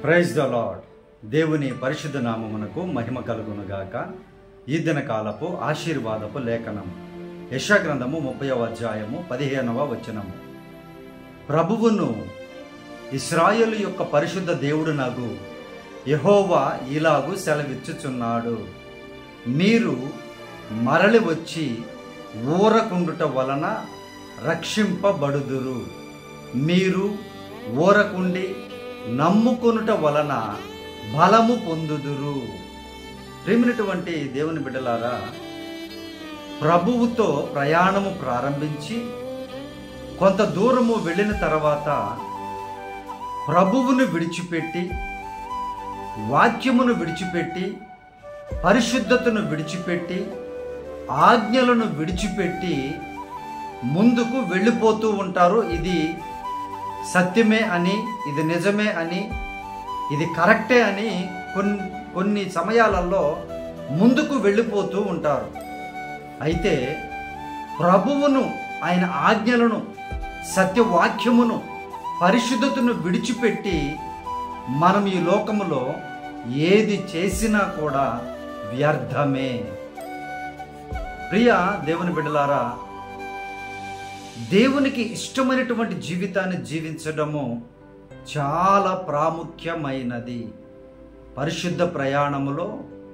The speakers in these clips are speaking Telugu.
ప్రైజ్ ద లాడ్ దేవుని పరిశుద్ధ నామమునకు మహిమ కలుగునుగాక ఈ దిన కాలపు ఆశీర్వాదపు లేఖనం యశాగ్రంథము ముప్పైవ అధ్యాయము పదిహేనవ వచనము ప్రభువును ఇస్రాయేలు యొక్క పరిశుద్ధ దేవుడు నగు యహోవా ఇలాగు సెలవిచ్చుచున్నాడు మీరు మరలి వచ్చి ఊరకుండుట వలన రక్షింపబడుదురు మీరు ఊరకుండి నమ్ముకొనుట వలన బలము పొందుదురు ప్రేమినటువంటి దేవుని బిడ్డలారా ప్రభువుతో ప్రయాణము ప్రారంభించి కొంత దూరము వెళ్ళిన తర్వాత ప్రభువును విడిచిపెట్టి వాక్యమును విడిచిపెట్టి పరిశుద్ధతను విడిచిపెట్టి ఆజ్ఞలను విడిచిపెట్టి ముందుకు వెళ్ళిపోతూ ఉంటారు ఇది సత్యమే అని ఇది నిజమే అని ఇది కరెక్టే అని కొన్ని కొన్ని సమయాలలో ముందుకు వెళ్ళిపోతూ ఉంటారు అయితే ప్రభువును ఆయన ఆజ్ఞలను సత్యవాక్యమును పరిశుద్ధతను విడిచిపెట్టి మనం ఈ లోకములో ఏది చేసినా కూడా వ్యర్థమే ప్రియ దేవుని బిడ్డలారా దేవునికి ఇష్టమైనటువంటి జీవితాన్ని జీవించడము చాలా ప్రాముఖ్యమైనది పరిశుద్ధ ప్రయాణములో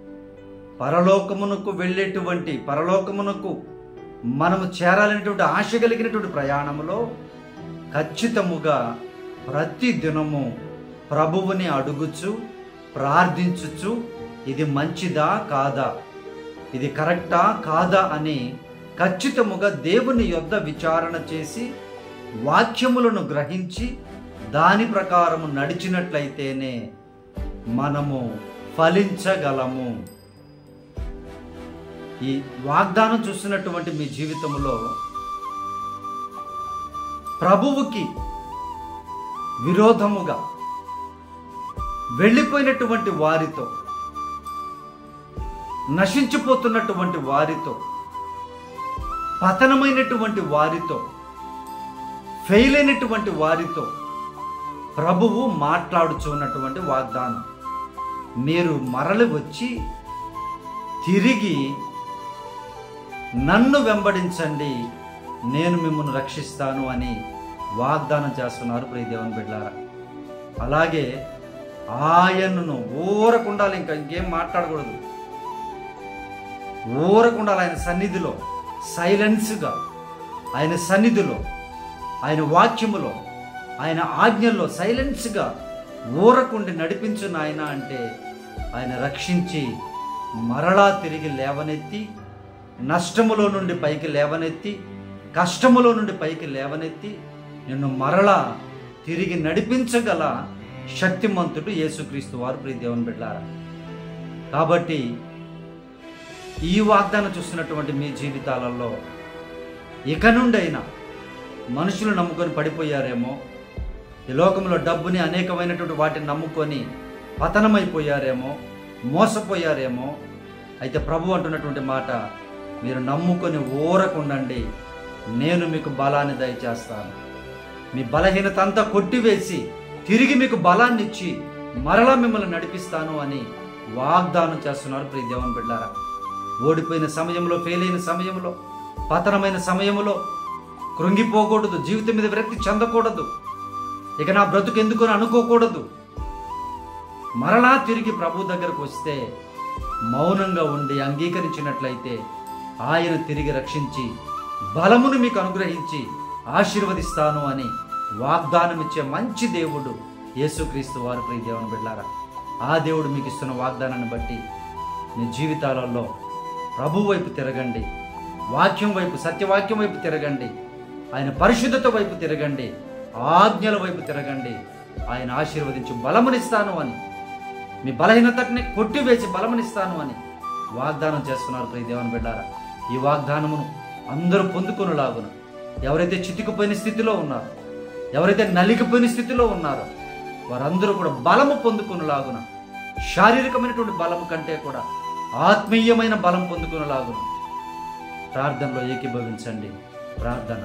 పరలోకమునకు వెళ్ళేటువంటి పరలోకమునకు మనము చేరాలనేటువంటి ఆశ కలిగినటువంటి ప్రయాణములో ఖచ్చితముగా ప్రతి దినము ప్రభువుని అడుగుచు ప్రార్థించుచు ఇది మంచిదా కాదా ఇది కరెక్టా కాదా అని ఖచ్చితముగా దేవుని యొద్ద విచారణ చేసి వాక్యములను గ్రహించి దాని ప్రకారము నడిచినట్లయితేనే మనము ఫలించగలము ఈ వాగ్దానం చూస్తున్నటువంటి మీ జీవితంలో ప్రభువుకి విరోధముగా వెళ్ళిపోయినటువంటి వారితో నశించిపోతున్నటువంటి వారితో పతనమైనటువంటి వారితో ఫెయిల్ అయినటువంటి వారితో ప్రభువు మాట్లాడుచున్నటువంటి వాగ్దానం మీరు మరలి వచ్చి తిరిగి నన్ను వెంబడించండి నేను మిమ్మల్ని రక్షిస్తాను అని వాగ్దానం చేస్తున్నారు ప్రియ దేవుని బిడ్డారా అలాగే ఆయనను ఊరకుండాలి ఇంకా ఇంకేం మాట్లాడకూడదు ఊరకుండాలి ఆయన సన్నిధిలో సైలెన్స్గా ఆయన సన్నిధిలో ఆయన వాక్యములో ఆయన ఆజ్ఞల్లో సైలెన్స్గా ఊరకుండి నడిపించు నాయన అంటే ఆయన రక్షించి మరలా తిరిగి లేవనెత్తి నష్టములో నుండి పైకి లేవనెత్తి కష్టములో నుండి పైకి లేవనెత్తి నిన్ను మరలా తిరిగి నడిపించగల శక్తిమంతుడు యేసుక్రీస్తు వారు ప్రియ దేవుని బిడ్డారా కాబట్టి ఈ వాగ్దానం చూస్తున్నటువంటి మీ జీవితాలలో ఇక నుండైనా మనుషులు నమ్ముకొని పడిపోయారేమో ఈ లోకంలో డబ్బుని అనేకమైనటువంటి వాటిని నమ్ముకొని పతనమైపోయారేమో మోసపోయారేమో అయితే ప్రభు అంటున్నటువంటి మాట మీరు నమ్ముకొని ఊరకుండండి నేను మీకు బలాన్ని దయచేస్తాను మీ బలహీనత అంతా కొట్టివేసి తిరిగి మీకు బలాన్ని ఇచ్చి మరలా మిమ్మల్ని నడిపిస్తాను అని వాగ్దానం చేస్తున్నారు ప్రియ దేవన్ బిడ్డారా ఓడిపోయిన సమయంలో ఫెయిల్ అయిన సమయంలో పతనమైన సమయంలో కృంగిపోకూడదు జీవితం మీద విరక్తి చెందకూడదు ఇక నా బ్రతుకు ఎందుకు అనుకోకూడదు మరలా తిరిగి ప్రభు దగ్గరకు వస్తే మౌనంగా ఉండి అంగీకరించినట్లయితే ఆయన తిరిగి రక్షించి బలమును మీకు అనుగ్రహించి ఆశీర్వదిస్తాను అని వాగ్దానం ఇచ్చే మంచి దేవుడు యేసుక్రీస్తు వారు ప్రియ దేవుని బిడ్డారా ఆ దేవుడు మీకు ఇస్తున్న వాగ్దానాన్ని బట్టి మీ జీవితాలలో ప్రభు వైపు తిరగండి వాక్యం వైపు సత్యవాక్యం వైపు తిరగండి ఆయన పరిశుద్ధత వైపు తిరగండి ఆజ్ఞల వైపు తిరగండి ఆయన ఆశీర్వదించి బలమునిస్తాను అని మీ బలహీనతని కొట్టివేసి బలమునిస్తాను అని వాగ్దానం చేస్తున్నారు ప్రియ దేవుని బిడ్డారా ఈ వాగ్దానమును అందరూ పొందుకొనులాగున ఎవరైతే చితికిపోయిన స్థితిలో ఉన్నారో ఎవరైతే నలిగిపోయిన స్థితిలో ఉన్నారో వారందరూ కూడా బలము పొందుకొనులాగున శారీరకమైనటువంటి బలము కంటే కూడా ఆత్మీయమైన బలం పొందుకొనులాగున ప్రార్థనలో ఏకీభవించండి ప్రార్థన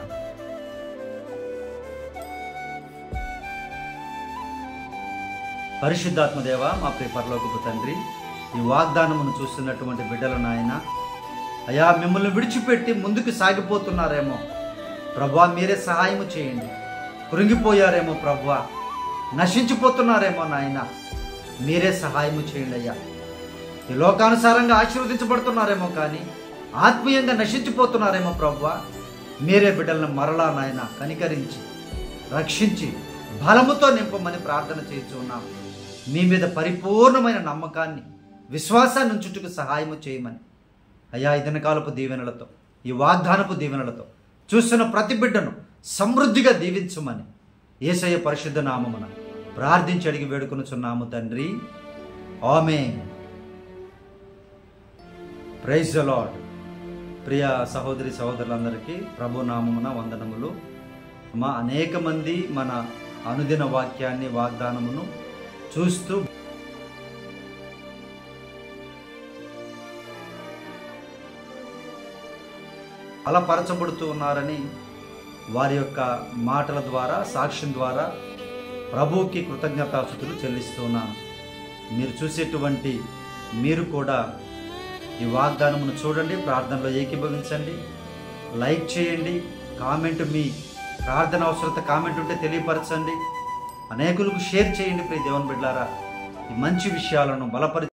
పరిశుద్ధాత్మదేవ మా ప్రియ పరలోకపు తండ్రి ఈ వాగ్దానమును చూస్తున్నటువంటి బిడ్డలు నాయన అయా మిమ్మల్ని విడిచిపెట్టి ముందుకు సాగిపోతున్నారేమో ప్రభా మీరే సహాయము చేయండి కృంగిపోయారేమో ప్రభా నశించిపోతున్నారేమో నాయన మీరే సహాయము చేయండి అయ్యా ఈ లోకానుసారంగా ఆశీర్వదించబడుతున్నారేమో కానీ ఆత్మీయంగా నశించిపోతున్నారేమో ప్రభా మీరే బిడ్డలను మరలా నాయన కనికరించి రక్షించి బలముతో నింపమని ప్రార్థన చేస్తున్నాం మీ మీద పరిపూర్ణమైన నమ్మకాన్ని విశ్వాసాన్ని ఉంచుటకు సహాయము చేయమని అయ్యా ఈ దినకాలపు దీవెనలతో ఈ వాగ్దానపు దీవెనలతో చూస్తున్న ప్రతి బిడ్డను సమృద్ధిగా దీవించుమని ఏసయ్య పరిశుద్ధ నామమున ప్రార్థించి అడిగి వేడుకొనుచున్నాము తండ్రి ఆమె ప్రైజ్ ద లార్డ్ ప్రియ సహోదరి సహోదరులందరికీ ప్రభు నామమున వందనములు మా అనేక మంది మన అనుదిన వాక్యాన్ని వాగ్దానమును చూస్తూ బలపరచబడుతూ ఉన్నారని వారి యొక్క మాటల ద్వారా సాక్ష్యం ద్వారా ప్రభువుకి కృతజ్ఞతాస్థుతులు చెల్లిస్తున్నాను మీరు చూసేటువంటి మీరు కూడా ఈ వాగ్దానమును చూడండి ప్రార్థనలో ఏకీభవించండి లైక్ చేయండి కామెంట్ మీ ప్రార్థన అవసరత కామెంట్ ఉంటే తెలియపరచండి అనేకులకు షేర్ చేయండి ప్రియ దేవుని బిడ్డారా ఈ మంచి విషయాలను బలపరి